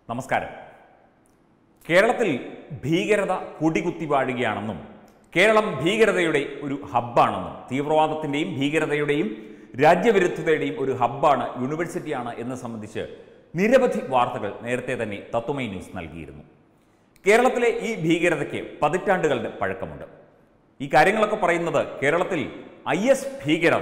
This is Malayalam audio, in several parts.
നമസ്കാരം കേരളത്തിൽ ഭീകരത കൊടികുത്തി വാഴുകയാണെന്നും കേരളം ഭീകരതയുടെ ഒരു ഹബ്ബാണെന്നും തീവ്രവാദത്തിൻ്റെയും ഭീകരതയുടെയും രാജ്യവിരുദ്ധതയുടെയും ഒരു ഹബ്ബാണ് യൂണിവേഴ്സിറ്റിയാണ് എന്ന് സംബന്ധിച്ച് നിരവധി വാർത്തകൾ നേരത്തെ തന്നെ തത്വമൈ ന്യൂസ് നൽകിയിരുന്നു കേരളത്തിലെ ഈ ഭീകരതയ്ക്ക് പതിറ്റാണ്ടുകളുടെ പഴക്കമുണ്ട് ഈ കാര്യങ്ങളൊക്കെ പറയുന്നത് കേരളത്തിൽ ഐ എസ് ഭീകരർ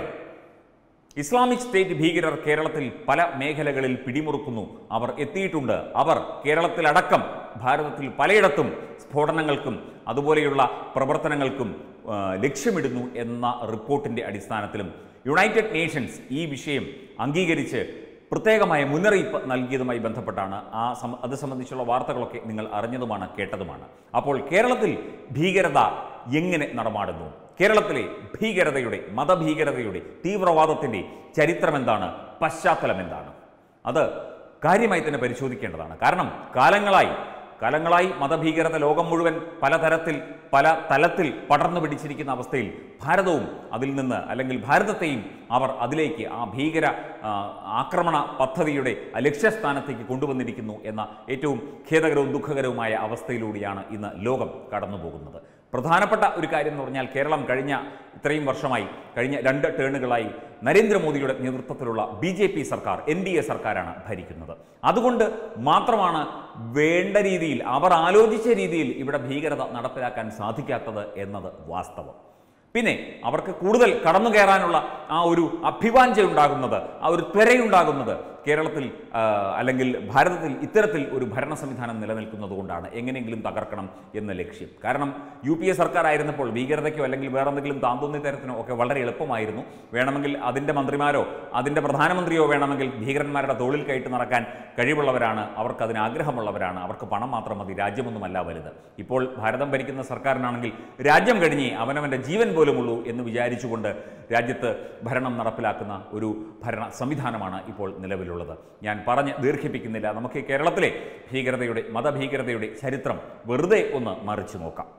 ഇസ്ലാമിക് സ്റ്റേറ്റ് ഭീകരർ കേരളത്തിൽ പല മേഖലകളിൽ പിടിമുറുക്കുന്നു അവർ എത്തിയിട്ടുണ്ട് അവർ കേരളത്തിലടക്കം ഭാരതത്തിൽ പലയിടത്തും സ്ഫോടനങ്ങൾക്കും അതുപോലെയുള്ള പ്രവർത്തനങ്ങൾക്കും ആ, ലക്ഷ്യമിടുന്നു എന്ന റിപ്പോർട്ടിന്റെ അടിസ്ഥാനത്തിലും യുണൈറ്റഡ് നേഷൻസ് ഈ വിഷയം അംഗീകരിച്ച് പ്രത്യേകമായ മുന്നറിയിപ്പ് നൽകിയതുമായി ബന്ധപ്പെട്ടാണ് ആ സം- അത് സംബന്ധിച്ചുള്ള വാർത്തകളൊക്കെ നിങ്ങൾ അറിഞ്ഞതുമാണ് കേട്ടതുമാണ് അപ്പോൾ കേരളത്തിൽ ഭീകരത എങ്ങനെ നടമാടുന്നു കേരളത്തിലെ ഭീകരതയുടെ മതഭീകരതയുടെ തീവ്രവാദത്തിൻ്റെ ചരിത്രം എന്താണ് പശ്ചാത്തലം എന്താണ് അത് കാര്യമായി തന്നെ പരിശോധിക്കേണ്ടതാണ് കാരണം കാലങ്ങളായി കാലങ്ങളായി മതഭീകരത ലോകം മുഴുവൻ പലതരത്തിൽ പല തലത്തിൽ പടർന്നു പിടിച്ചിരിക്കുന്ന അവസ്ഥയിൽ ഭാരതവും അതിൽ നിന്ന് അല്ലെങ്കിൽ ഭാരതത്തെയും അവർ അതിലേക്ക് ആ ഭീകര ആ, ആക്രമണ പദ്ധതിയുടെ ആ ലക്ഷ്യസ്ഥാനത്തേക്ക് കൊണ്ടുവന്നിരിക്കുന്നു എന്ന ഏറ്റവും ഖേദകരവും ദുഃഖകരവുമായ അവസ്ഥയിലൂടെയാണ് ഇന്ന് ലോകം കടന്നു പോകുന്നത് പ്രധാനപ്പെട്ട ഒരു കാര്യം എന്ന് പറഞ്ഞാൽ കേരളം കഴിഞ്ഞ ഇത്രയും വർഷമായി കഴിഞ്ഞ രണ്ട് ടേണുകളായി നരേന്ദ്രമോദിയുടെ നേതൃത്വത്തിലുള്ള ബി ജെ പി സർക്കാർ എൻ ഡി എ സർക്കാരാണ് ഭരിക്കുന്നത് അതുകൊണ്ട് മാത്രമാണ് വേണ്ട രീതിയിൽ അവർ ആലോചിച്ച രീതിയിൽ ഇവിടെ ഭീകരത നടപ്പിലാക്കാൻ സാധിക്കാത്തത് എന്നത് വാസ്തവം പിന്നെ അവർക്ക് കൂടുതൽ കടന്നു കയറാനുള്ള ആ ഒരു അഭിവാഞ്ച ഉണ്ടാകുന്നത് ആ ഒരു ത്വരയുണ്ടാകുന്നത് കേരളത്തിൽ ആ, അല്ലെങ്കിൽ ഭാരതത്തിൽ ഇത്തരത്തിൽ ഒരു ഭരണ സംവിധാനം നിലനിൽക്കുന്നത് കൊണ്ടാണ് എങ്ങനെയെങ്കിലും തകർക്കണം എന്ന ലക്ഷ്യം കാരണം യു പി എ സർക്കാർ ആയിരുന്നപ്പോൾ ഭീകരതയ്ക്കോ അല്ലെങ്കിൽ വേറെ എന്തെങ്കിലും താന്തോന്നി തരത്തിനോ ഒക്കെ വളരെ എളുപ്പമായിരുന്നു വേണമെങ്കിൽ അതിൻ്റെ മന്ത്രിമാരോ അതിൻ്റെ പ്രധാനമന്ത്രിയോ വേണമെങ്കിൽ ഭീകരന്മാരുടെ തോളിൽ കയറ്റി നടക്കാൻ കഴിവുള്ളവരാണ് അവർക്ക് അതിന് ആഗ്രഹമുള്ളവരാണ് അവർക്ക് പണം മാത്രം മതി രാജ്യമൊന്നുമല്ല വലുത് ഇപ്പോൾ ഭാരതം ഭരിക്കുന്ന സർക്കാരിനാണെങ്കിൽ രാജ്യം കഴിഞ്ഞേ അവനവൻ്റെ ജീവൻ പോലുമുള്ളൂ എന്ന് വിചാരിച്ചുകൊണ്ട് രാജ്യത്ത് ഭരണം നടപ്പിലാക്കുന്ന ഒരു ഭരണ സംവിധാനമാണ് ഇപ്പോൾ നിലവിലുള്ളത് ഞാൻ പറഞ്ഞ് ദീർഘിപ്പിക്കുന്നില്ല നമുക്ക് കേരളത്തിലെ ഭീകരതയുടെ മതഭീകരതയുടെ ചരിത്രം വെറുതെ ഒന്ന് മറിച്ചു നോക്കാം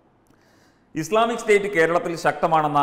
ഇസ്ലാമിക് സ്റ്റേറ്റ് കേരളത്തിൽ ശക്തമാണെന്ന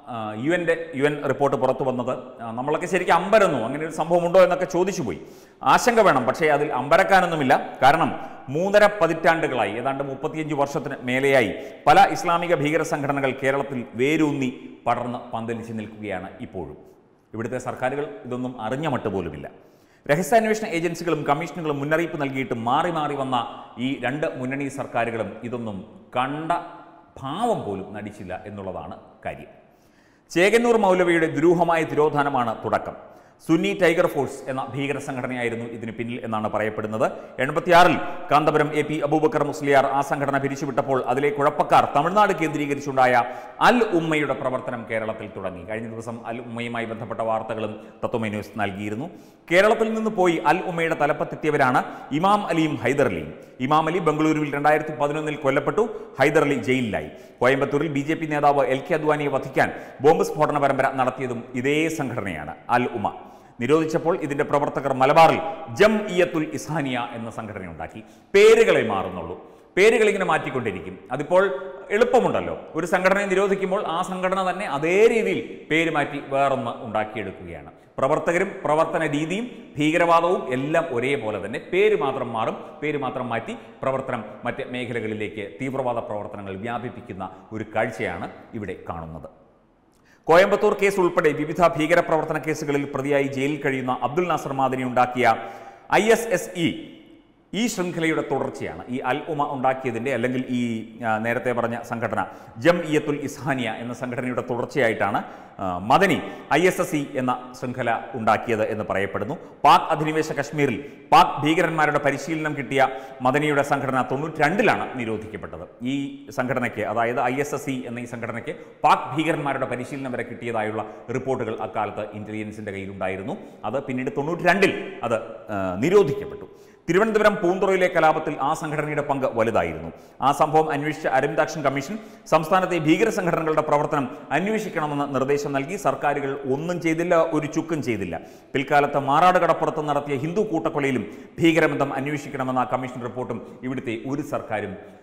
യു എൻ്റെ യു എൻ റിപ്പോർട്ട് പുറത്തു വന്നത് ആ, നമ്മളൊക്കെ ശരിക്കും അമ്പരന്നു അങ്ങനെ ഒരു സംഭവം ഉണ്ടോ എന്നൊക്കെ ചോദിച്ചു പോയി ആശങ്ക വേണം പക്ഷേ അതിൽ അമ്പരക്കാനൊന്നുമില്ല കാരണം മൂന്നര പതിറ്റാണ്ടുകളായി ഏതാണ്ട് മുപ്പത്തിയഞ്ച് വർഷത്തിന് മേലെയായി പല ഇസ്ലാമിക ഭീകര സംഘടനകൾ കേരളത്തിൽ വേരൂന്നി പടർന്ന് പന്തലിച്ച് നിൽക്കുകയാണ് ഇപ്പോഴും ഇവിടുത്തെ സർക്കാരുകൾ ഇതൊന്നും അറിഞ്ഞ മട്ട് പോലുമില്ല രഹസ്യാന്വേഷണ ഏജൻസികളും കമ്മീഷനുകളും മുന്നറിയിപ്പ് നൽകിയിട്ട് മാറി മാറി വന്ന ഈ രണ്ട് മുന്നണി സർക്കാരുകളും ഇതൊന്നും കണ്ട ഭാവം പോലും നടിച്ചില്ല എന്നുള്ളതാണ് കാര്യം ചേകന്നൂർ മൗലവിയുടെ ദുരൂഹമായ തിരോധാനമാണ് തുടക്കം സുന്നി ടൈഗർ ഫോഴ്സ് എന്ന ഭീകര സംഘടനയായിരുന്നു ഇതിന് പിന്നിൽ എന്നാണ് പറയപ്പെടുന്നത് എൺപത്തിയാറിൽ കാന്തപുരം എ പി അബൂബക്കർ മുസ്ലിയാർ ആ സംഘടന പിരിച്ചുവിട്ടപ്പോൾ അതിലെ കുഴപ്പക്കാർ തമിഴ്നാട് കേന്ദ്രീകരിച്ചുണ്ടായ അൽ ഉമ്മയുടെ പ്രവർത്തനം കേരളത്തിൽ തുടങ്ങി കഴിഞ്ഞ ദിവസം അൽ ഉമ്മയുമായി ബന്ധപ്പെട്ട വാർത്തകളും തത്വമൈ ന്യൂസ് നൽകിയിരുന്നു കേരളത്തിൽ നിന്ന് പോയി അൽ ഉമ്മയുടെ തലപ്പത്തെത്തിയവരാണ് ഇമാം അലിയും ഹൈദർ അലിയും ഇമാം അലി ബംഗളൂരുവിൽ രണ്ടായിരത്തി പതിനൊന്നിൽ കൊല്ലപ്പെട്ടു ഹൈദർ അലി ജയിലിലായി കോയമ്പത്തൂരിൽ ബി ജെ പി നേതാവ് എൽ കെ അദ്വാനിയെ വധിക്കാൻ ബോംബ് സ്ഫോടന പരമ്പര നടത്തിയതും ഇതേ സംഘടനയാണ് അൽ ഉമ നിരോധിച്ചപ്പോൾ ഇതിന്റെ പ്രവർത്തകർ മലബാറിൽ ജം ഇയത്തുൽ ഇസ്ഹാനിയ എന്ന സംഘടന ഉണ്ടാക്കി പേരുകളെ മാറുന്നുള്ളൂ പേരുകൾ ഇങ്ങനെ മാറ്റിക്കൊണ്ടിരിക്കും അതിപ്പോൾ എളുപ്പമുണ്ടല്ലോ ഒരു സംഘടനയെ നിരോധിക്കുമ്പോൾ ആ സംഘടന തന്നെ അതേ രീതിയിൽ പേര് മാറ്റി വേറൊന്ന് ഉണ്ടാക്കിയെടുക്കുകയാണ് പ്രവർത്തകരും പ്രവർത്തന രീതിയും ഭീകരവാദവും എല്ലാം ഒരേപോലെ തന്നെ പേര് മാത്രം മാറും പേര് മാത്രം മാറ്റി പ്രവർത്തനം മറ്റ് മേഖലകളിലേക്ക് തീവ്രവാദ പ്രവർത്തനങ്ങൾ വ്യാപിപ്പിക്കുന്ന ഒരു കാഴ്ചയാണ് ഇവിടെ കാണുന്നത് കോയമ്പത്തൂർ കേസ് ഉൾപ്പെടെ വിവിധ ഭീകരപ്രവർത്തന കേസുകളിൽ പ്രതിയായി ജയിലിൽ കഴിയുന്ന അബ്ദുൽ നാസർ മാദിനി ഉണ്ടാക്കിയ ഐ എസ് എസ് ഇ ഈ ശൃംഖലയുടെ തുടർച്ചയാണ് ഈ അൽ ഉമ ഉണ്ടാക്കിയതിൻ്റെ അല്ലെങ്കിൽ ഈ ആ, നേരത്തെ പറഞ്ഞ സംഘടന ജം ഇയത്തുൽ ഇസ്ഹാനിയ എന്ന സംഘടനയുടെ തുടർച്ചയായിട്ടാണ് ആ, Madani I S S E എന്ന ശൃംഖല ഉണ്ടാക്കിയത് എന്ന് പറയപ്പെടുന്നു പാക് അധിനിവേശ കശ്മീരിൽ പാക് ഭീകരന്മാരുടെ പരിശീലനം കിട്ടിയ മദനിയുടെ സംഘടന തൊണ്ണൂറ്റി രണ്ടിലാണ് നിരോധിക്കപ്പെട്ടത് ഈ സംഘടനയ്ക്ക് അതായത് ഐ എസ് എസ് ഇ എന്ന ഈ സംഘടനയ്ക്ക് പാക് ഭീകരന്മാരുടെ പരിശീലനം വരെ കിട്ടിയതായുള്ള റിപ്പോർട്ടുകൾ അക്കാലത്ത് ഇന്റലിജൻസിന്റെ കയ്യിലുണ്ടായിരുന്നു അത് പിന്നീട് തൊണ്ണൂറ്റി രണ്ടിൽ അത് ആ, നിരോധിക്കപ്പെട്ടു തിരുവനന്തപുരം പൂന്തുറയിലെ കലാപത്തിൽ ആ സംഘടനയുടെ പങ്ക് വലുതായിരുന്നു ആ സംഭവം അന്വേഷിച്ച അരവിന്ദാക്ഷൻ കമ്മീഷൻ സംസ്ഥാനത്തെ ഭീകര സംഘടനകളുടെ പ്രവർത്തനം അന്വേഷിക്കണമെന്ന് നിർദ്ദേശം നൽകി സർക്കാരുകൾ ഒന്നും ചെയ്തില്ല ഒരു ചുക്കും ചെയ്തില്ല പിൽക്കാലത്ത് മാറാട് കടപ്പുറത്ത് നടത്തിയ ഹിന്ദു കൂട്ടക്കൊലയിലും ഭീകരബന്ധം അന്വേഷിക്കണമെന്ന ആ കമ്മീഷൻ റിപ്പോർട്ടും ഇവിടുത്തെ ഒരു സർക്കാരും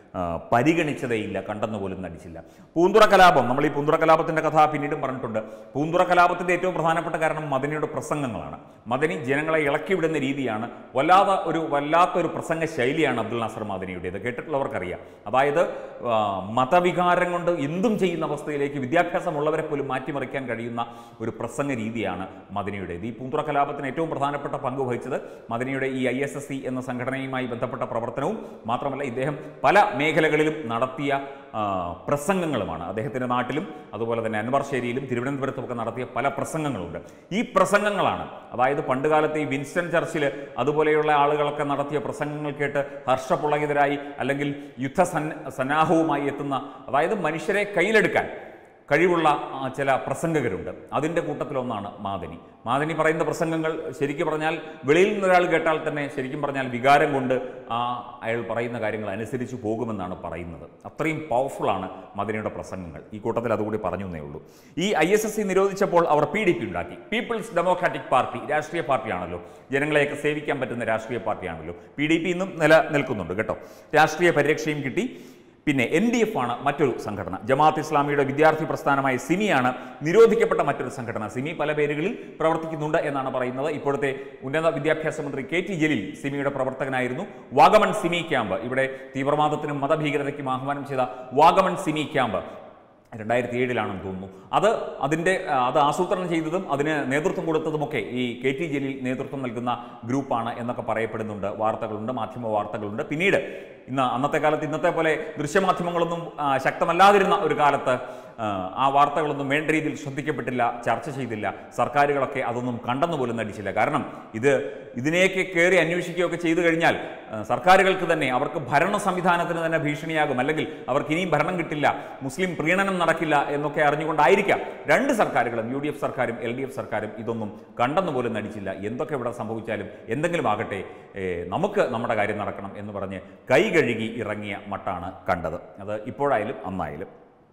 ആ, പരിഗണിച്ചതേയില്ല കണ്ടെന്ന് പോലും നടിച്ചില്ല പൂന്തുറ കലാപം നമ്മൾ ഈ പൂന്തുറ കലാപത്തിൻ്റെ കഥ പിന്നീടും പറഞ്ഞിട്ടുണ്ട് പൂന്തുറ കലാപത്തിൻ്റെ ഏറ്റവും പ്രധാനപ്പെട്ട കാരണം മദനിയുടെ പ്രസംഗങ്ങളാണ് മദനി ജനങ്ങളെ ഇളക്കി വിടുന്ന രീതിയാണ് വല്ലാതെ ഒരു വല്ലാത്തൊരു പ്രസംഗ ശൈലിയാണ് അബ്ദുൽ നാസർ മദനിയുടേത് കേട്ടിട്ടുള്ളവർക്കറിയാം അതായത് ആ, മതവികാരം കൊണ്ട് എന്തും ചെയ്യുന്ന അവസ്ഥയിലേക്ക് വിദ്യാഭ്യാസമുള്ളവരെ പോലും മാറ്റിമറിക്കാൻ കഴിയുന്ന ഒരു പ്രസംഗ രീതിയാണ് മദനിയുടേത് ഈ പൂന്തുറ കലാപത്തിന് ഏറ്റവും പ്രധാനപ്പെട്ട പങ്ക് വഹിച്ചത് മദനിയുടെ ഈ ഐ എസ് എസ് സി എന്ന സംഘടനയുമായി ബന്ധപ്പെട്ട പ്രവർത്തനവും മാത്രമല്ല ഇദ്ദേഹം പല മേഖലകളിലും നടത്തിയ ആ, പ്രസംഗങ്ങളുമാണ് അദ്ദേഹത്തിൻ്റെ നാട്ടിലും അതുപോലെ തന്നെ അൻവർശ്ശേരിയിലും തിരുവനന്തപുരത്തുമൊക്കെ നടത്തിയ പല പ്രസംഗങ്ങളുണ്ട് ഈ പ്രസംഗങ്ങളാണ് അതായത് പണ്ടുകാലത്ത് ഈ വിൻസ്റ്റൺ ചർച്ചിൽ അതുപോലെയുള്ള ആളുകളൊക്കെ നടത്തിയ പ്രസംഗങ്ങൾ കേട്ട് ഹർഷപുളകിതരായി അല്ലെങ്കിൽ യുദ്ധ സന്ന സന്നാഹവുമായി എത്തുന്ന അതായത് മനുഷ്യരെ കയ്യിലെടുക്കാൻ കഴിവുള്ള ആ, ചില പ്രസംഗകരുണ്ട് അതിൻ്റെ കൂട്ടത്തിലൊന്നാണ് മാദനി മാദനി പറയുന്ന പ്രസംഗങ്ങൾ ശരിക്കും പറഞ്ഞാൽ വെളിയിൽ നിന്നൊരാൾ കേട്ടാൽ തന്നെ ശരിക്കും പറഞ്ഞാൽ വികാരം കൊണ്ട് ആ അയാൾ പറയുന്ന കാര്യങ്ങൾ അനുസരിച്ച് പോകുമെന്നാണ് പറയുന്നത് അത്രയും പവർഫുള്ളാണ് മദനിയുടെ പ്രസംഗങ്ങൾ ഈ കൂട്ടത്തിൽ അതുകൂടി പറഞ്ഞു എന്നേ ഉള്ളൂ ഈ ഐ എസ് എസ് സി നിരോധിച്ചപ്പോൾ അവർ പി ഡി പി ഉണ്ടാക്കി പീപ്പിൾസ് ഡെമോക്രാറ്റിക് പാർട്ടി രാഷ്ട്രീയ പാർട്ടിയാണല്ലോ ജനങ്ങളെയൊക്കെ സേവിക്കാൻ പറ്റുന്ന രാഷ്ട്രീയ പാർട്ടിയാണല്ലോ പി ഡി പി ഇന്നും നിലനിൽക്കുന്നുണ്ട് കേട്ടോ രാഷ്ട്രീയ പരിരക്ഷയും കിട്ടി പിന്നെ എൻ ഡി എഫ് ആണ് മറ്റൊരു സംഘടന ജമാഅത്ത് ഇസ്ലാമിയുടെ വിദ്യാർത്ഥി പ്രസ്ഥാനമായ സിമിയാണ് നിരോധിക്കപ്പെട്ട മറ്റൊരു സംഘടന സിമി പല പേരുകളിൽ പ്രവർത്തിക്കുന്നുണ്ട് എന്നാണ് പറയുന്നത് ഇപ്പോഴത്തെ ഉന്നത വിദ്യാഭ്യാസ മന്ത്രി കെ ടി ജലീൽ സിമിയുടെ പ്രവർത്തകനായിരുന്നു വാഗമൺ സിമി ക്യാമ്പ് ഇവിടെ തീവ്രവാദത്തിനും മതഭീകരതയ്ക്കും ആഹ്വാനം ചെയ്ത വാഗമൺ സിമി ക്യാമ്പ് രണ്ടായിരത്തി ഏഴിലാണെന്ന് തോന്നുന്നു അത് അതിൻ്റെ ആ, അത് ആസൂത്രണം ചെയ്തതും അതിന് നേതൃത്വം കൊടുത്തതുമൊക്കെ ഈ കെ ടി ജലീൽ നേതൃത്വം നൽകുന്ന ഗ്രൂപ്പാണ് എന്നൊക്കെ പറയപ്പെടുന്നുണ്ട് വാർത്തകളുണ്ട് മാധ്യമ വാർത്തകളുണ്ട് പിന്നീട് ഇന്ന് അന്നത്തെ കാലത്ത് ഇന്നത്തെ പോലെ ദൃശ്യമാധ്യമങ്ങളൊന്നും ആ, ശക്തമല്ലാതിരുന്ന ഒരു കാലത്ത് ആ, ആ വാർത്തകളൊന്നും വേണ്ട രീതിയിൽ ശ്രദ്ധിക്കപ്പെട്ടില്ല ചർച്ച ചെയ്തില്ല സർക്കാരുകളൊക്കെ അതൊന്നും കണ്ടെന്ന് പോലും നടിച്ചില്ല കാരണം ഇത് ഇതിനെയൊക്കെ കയറി അന്വേഷിക്കുകയൊക്കെ ചെയ്തു കഴിഞ്ഞാൽ ആ, സർക്കാരുകൾക്ക് തന്നെ അവർക്ക് ഭരണ സംവിധാനത്തിന് തന്നെ ഭീഷണിയാകും അല്ലെങ്കിൽ അവർക്ക് ഇനിയും ഭരണം കിട്ടില്ല മുസ്ലിം പ്രീണനം നടക്കില്ല എന്നൊക്കെ അറിഞ്ഞുകൊണ്ടായിരിക്കാം രണ്ട് സർക്കാരുകളും യു ഡി എഫ് സർക്കാരും എൽ ഡി എഫ് സർക്കാരും ഇതൊന്നും കണ്ടെന്ന് പോലും നടിച്ചില്ല എന്തൊക്കെ ഇവിടെ സംഭവിച്ചാലും എന്തെങ്കിലും ആകട്ടെ ഏ, നമുക്ക് നമ്മുടെ കാര്യം നടക്കണം എന്ന് പറഞ്ഞ് കൈ കഴുകി ഇറങ്ങിയ മട്ടാണ് കണ്ടത് അത് ഇപ്പോഴായാലും അന്നായാലും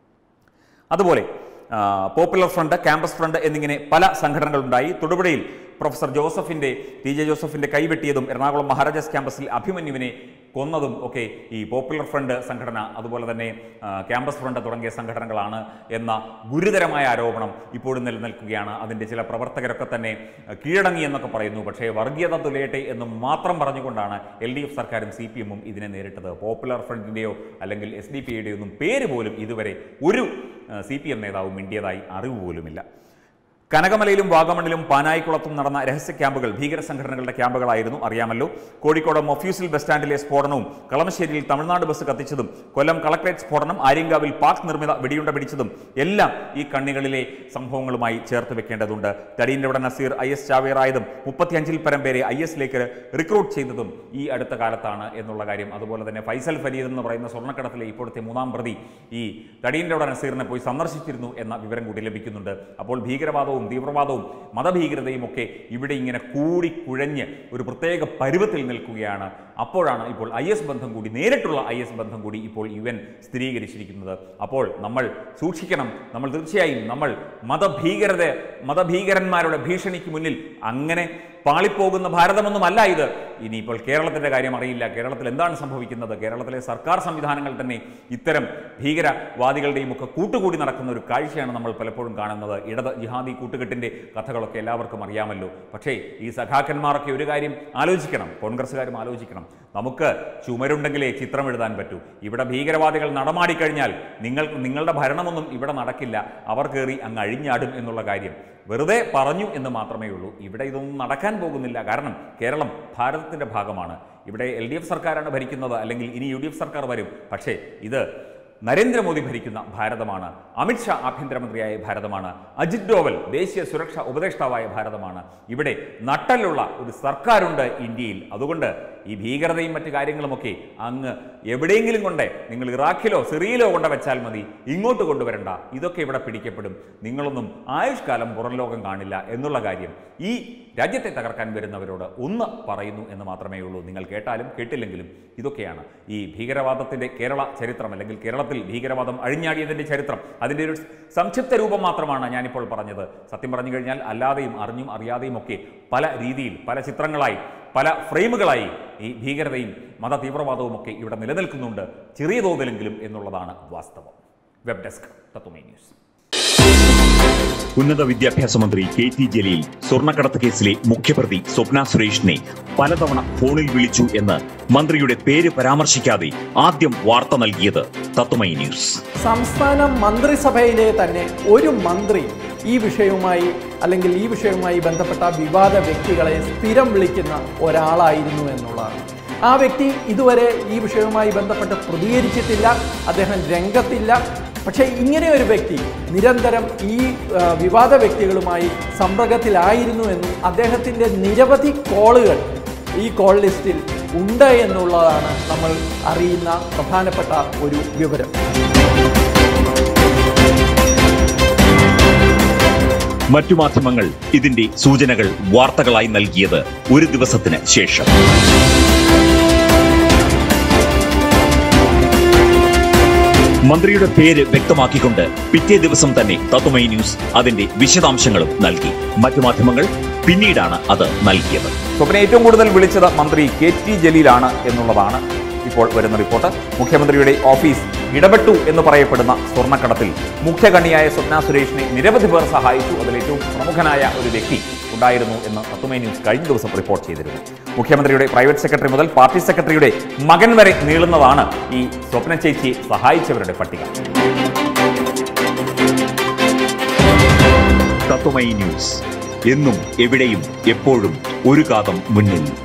അതുപോലെ ആ, പോപ്പുലർ ഫ്രണ്ട് ക്യാമ്പസ് ഫ്രണ്ട് എന്നിങ്ങനെ പല സംഘടനകളുണ്ടായി തൊടുപുഴയിൽ പ്രൊഫസർ ജോസഫിന്റെ ടി ജെ ജോസഫിന്റെ കൈവെട്ടിയതും എറണാകുളം മഹാരാജാസ് ക്യാമ്പസിൽ അഭിമന്യുവിനെ കൊന്നതും ഒക്കെ ഈ പോപ്പുലർ ഫ്രണ്ട് സംഘടന അതുപോലെ തന്നെ ആ, ക്യാമ്പസ് ഫ്രണ്ട് തുടങ്ങിയ സംഘടനകളാണ് എന്ന ഗുരുതരമായ ആരോപണം ഇപ്പോഴും നിലനിൽക്കുകയാണ് അതിൻ്റെ ചില പ്രവർത്തകരൊക്കെ തന്നെ ആ, കീഴടങ്ങി എന്നൊക്കെ പറയുന്നു പക്ഷേ വർഗീയത തുലയട്ടെ എന്ന് മാത്രം പറഞ്ഞുകൊണ്ടാണ് എൽ ഡി എഫ് സർക്കാരും സി പി എമ്മും ഇതിനെ നേരിട്ടത് പോപ്പുലർ ഫ്രണ്ടിൻ്റെയോ അല്ലെങ്കിൽ എസ് ഡി പി യുടെയോ ഒന്നും പേര് പോലും ഇതുവരെ ഒരു സി പി എം നേതാവും മിണ്ടിയതായി അറിവ് പോലുമില്ല കനകമലയിലും വാഗമണിലും പാനായിക്കുളത്തും നടന്ന രഹസ്യ ക്യാമ്പുകൾ ഭീകര സംഘടനകളുടെ ക്യാമ്പുകളായിരുന്നു അറിയാമല്ലോ കോഴിക്കോട് മൊഫ്യൂസിൽ ബസ് സ്റ്റാൻഡിലെ സ്ഫോടനവും കളമശ്ശേരിയിൽ തമിഴ്നാട് ബസ് കത്തിച്ചതും കൊല്ലം കളക്ട്രേറ്റ് സ്ഫോടനം ആര്യങ്കാവിൽ പാക് നിർമ്മിത വെടിയുണ്ട പിടിച്ചതും എല്ലാം ഈ കണ്ണികളിലെ സംഭവങ്ങളുമായി ചേർത്ത് വെക്കേണ്ടതുണ്ട് തടീൻ്റെ ഉടൻ നസീർ ഐ എസ് ചാവേറായതും മുപ്പത്തിയഞ്ചിൽ പരം പേരെ ഐ എസിലേക്ക് റിക്രൂട്ട് ചെയ്തതും ഈ അടുത്ത കാലത്താണ് എന്നുള്ള കാര്യം അതുപോലെ തന്നെ ഫൈസൽ ഫരീദ് എന്ന് പറയുന്ന സ്വർണ്ണക്കടത്തിലെ ഇപ്പോഴത്തെ മൂന്നാം പ്രതി ഈ തടീൻ്റെ ഉടൻ നസീറിനെ പോയി സന്ദർശിച്ചിരുന്നു എന്ന വിവരം കൂടി ലഭിക്കുന്നുണ്ട് അപ്പോൾ ഭീകരവാദവും തീവ്രവാദവും മതഭീകരതയും ഒക്കെ ഇവിടെ ഇങ്ങനെ കൂടി കുഴഞ്ഞ് ഒരു പ്രത്യേക പരുവത്തിൽ നിൽക്കുകയാണ് അപ്പോഴാണ് ഇപ്പോൾ ഐ എസ് ബന്ധം കൂടി നേരിട്ടുള്ള ഐ എസ് ബന്ധം കൂടി ഇപ്പോൾ യു എൻ സ്ഥിരീകരിച്ചിരിക്കുന്നത് അപ്പോൾ നമ്മൾ സൂക്ഷിക്കണം നമ്മൾ തീർച്ചയായും നമ്മൾ മതഭീകരത മതഭീകരന്മാരുടെ ഭീഷണിക്ക് മുന്നിൽ അങ്ങനെ പാളിപ്പോകുന്ന ഭാരതമൊന്നുമല്ല ഇത് ഇനിയിപ്പോൾ കേരളത്തിൻ്റെ കാര്യം അറിയില്ല കേരളത്തിൽ എന്താണ് സംഭവിക്കുന്നത് കേരളത്തിലെ സർക്കാർ സംവിധാനങ്ങൾ തന്നെ ഇത്തരം ഭീകരവാദികളുടെയും ഒക്കെ കൂട്ടുകൂടി നടക്കുന്ന ഒരു കാഴ്ചയാണ് നമ്മൾ പലപ്പോഴും കാണുന്നത് ഇടത് ജിഹാദി കൂട്ടുകെട്ടിൻ്റെ കഥകളൊക്കെ എല്ലാവർക്കും അറിയാമല്ലോ പക്ഷേ ഈ സഖാക്കന്മാരൊക്കെ ഒരു കാര്യം ആലോചിക്കണം കോൺഗ്രസ്സുകാരും ആലോചിക്കണം നമുക്ക് ചുമരുണ്ടെങ്കിലേ ചിത്രം എഴുതാൻ പറ്റൂ ഇവിടെ ഭീകരവാദികൾ നടമാടിക്കഴിഞ്ഞാൽ നിങ്ങൾ നിങ്ങളുടെ ഭരണമൊന്നും ഇവിടെ നടക്കില്ല അവർ കയറി അങ്ങ് അഴിഞ്ഞാടും എന്നുള്ള കാര്യം വെറുതെ പറഞ്ഞു എന്ന് മാത്രമേ ഉള്ളൂ ഇവിടെ ഇതൊന്നും നടക്കാൻ പോകുന്നില്ല കാരണം കേരളം ഭാരതത്തിൻ്റെ ഭാഗമാണ് ഇവിടെ എൽ ഡി എഫ് സർക്കാരാണ് ഭരിക്കുന്നത് അല്ലെങ്കിൽ ഇനി യു ഡി എഫ് സർക്കാർ വരും പക്ഷേ ഇത് നരേന്ദ്രമോദി ഭരിക്കുന്ന ഭാരതമാണ് അമിത്ഷാ ആഭ്യന്തരമന്ത്രിയായ ഭാരതമാണ് അജിത് ഡോവൽ ദേശീയ സുരക്ഷാ ഉപദേഷ്ടാവായ ഭാരതമാണ് ഇവിടെ നട്ടലുള്ള ഒരു സർക്കാരുണ്ട് ഇന്ത്യയിൽ അതുകൊണ്ട് ഈ ഭീകരതയും മറ്റു കാര്യങ്ങളുമൊക്കെ അങ്ങ് എവിടെയെങ്കിലും കൊണ്ടേ നിങ്ങൾ ഇറാഖിലോ സിറിയയിലോ കൊണ്ട് വെച്ചാൽ മതി ഇങ്ങോട്ട് കൊണ്ടുവരണ്ട ഇതൊക്കെ ഇവിടെ പിടിക്കപ്പെടും നിങ്ങളൊന്നും ആയുഷ്കാലം പുറം ലോകം കാണില്ല എന്നുള്ള കാര്യം ഈ രാജ്യത്തെ തകർക്കാൻ വരുന്നവരോട് ഒന്ന് പറയുന്നു എന്ന് മാത്രമേ ഉള്ളൂ നിങ്ങൾ കേട്ടാലും കേട്ടില്ലെങ്കിലും ഇതൊക്കെയാണ് ഈ ഭീകരവാദത്തിൻ്റെ കേരള ചരിത്രം അല്ലെങ്കിൽ കേരളത്തിൽ ഭീകരവാദം അഴിഞ്ഞാടിയതിൻ്റെ ചരിത്രം അതിൻ്റെ ഒരു സംക്ഷിപ്ത രൂപം മാത്രമാണ് ഞാനിപ്പോൾ പറഞ്ഞത് സത്യം പറഞ്ഞു കഴിഞ്ഞാൽ അല്ലാതെയും അറിഞ്ഞും അറിയാതെയും ഒക്കെ പല രീതിയിൽ പല ചിത്രങ്ങളായി പല ഫ്രെയിമുകളായി ഈ ഭീകരതയും മത തീവ്രവാദവും ഒക്കെ ഇവിടെ നിലനിൽക്കുന്നുണ്ട് ചെറിയ തോതിലെങ്കിലും എന്നുള്ളതാണ് വാസ്തവം വെബ് ഡെസ്ക് തത്വമേ ന്യൂസ് ഉന്നത വിദ്യാഭ്യാസ മന്ത്രി കെ ടി ജലീൽ സ്വർണ്ണക്കടത്ത് കേസിലെ മുഖ്യപ്രതി സ്വപ്ന സുരേഷിനെ പലതവണ ഫോണിൽ വിളിച്ചു എന്ന് മന്ത്രിയുടെ പേര് പരാമർശിക്കാതെ ആദ്യം വാർത്ത നൽകിയത് തത്വമൈ ന്യൂസ് സംസ്ഥാന മന്ത്രിസഭയിലെ തന്നെ ഒരു മന്ത്രി ഈ വിഷയവുമായി അല്ലെങ്കിൽ ഈ വിഷയവുമായി ബന്ധപ്പെട്ട വിവാദ വ്യക്തികളെ സ്ഥിരം വിളിക്കുന്ന ഒരാളായിരുന്നു എന്നുള്ളതാണ് ആ വ്യക്തി ഇതുവരെ ഈ വിഷയവുമായി ബന്ധപ്പെട്ട് പ്രതികരിച്ചിട്ടില്ല അദ്ദേഹം രംഗത്തില്ല പക്ഷേ ഇങ്ങനെ ഒരു വ്യക്തി നിരന്തരം ഈ ആ, വിവാദ വ്യക്തികളുമായി സമ്പർക്കത്തിലായിരുന്നു എന്നും അദ്ദേഹത്തിൻ്റെ നിരവധി കോളുകൾ ഈ കോൾ ലിസ്റ്റിൽ ഉണ്ട് എന്നുള്ളതാണ് നമ്മൾ അറിയുന്ന പ്രധാനപ്പെട്ട ഒരു വിവരം മറ്റു മാധ്യമങ്ങൾ ഇതിന്റെ സൂചനകൾ വാർത്തകളായി നൽകിയത് ഒരു ദിവസത്തിന് ശേഷം മന്ത്രിയുടെ പേര് വ്യക്തമാക്കിക്കൊണ്ട് പിറ്റേ ദിവസം തന്നെ തത്വമൈ ന്യൂസ് അതിന്റെ വിശദാംശങ്ങളും നൽകി മറ്റു മാധ്യമങ്ങൾ പിന്നീടാണ് അത് നൽകിയത് സ്വപ്ന ഏറ്റവും കൂടുതൽ വിളിച്ചത് മന്ത്രി കെ ടി ജലീലാണ് എന്നുള്ളതാണ് ഇപ്പോൾ വരുന്ന റിപ്പോർട്ട് മുഖ്യമന്ത്രിയുടെ ഓഫീസ് ഇടപെട്ടു എന്ന് പറയപ്പെടുന്ന സ്വർണ്ണക്കടത്തിൽ മുഖ്യകണ്ണിയായ സ്വപ്ന സുരേഷിനെ നിരവധി പേർ സഹായിച്ചു അതിൽ ഏറ്റവും പ്രമുഖനായ ഒരു വ്യക്തി ഉണ്ടായിരുന്നു എന്ന് തത്വമേ ന്യൂസ് കഴിഞ്ഞ ദിവസം റിപ്പോർട്ട് ചെയ്തിരുന്നു മുഖ്യമന്ത്രിയുടെ പ്രൈവറ്റ് സെക്രട്ടറി മുതൽ പാർട്ടി സെക്രട്ടറിയുടെ മകൻ വരെ നീളുന്നതാണ് ഈ സ്വപ്ന ചേച്ചിയെ സഹായിച്ചവരുടെ പട്ടിക തത്വമൈ ന്യൂസ് എന്നും എവിടെയും എപ്പോഴും ഒരു കാതം മുന്നിൽ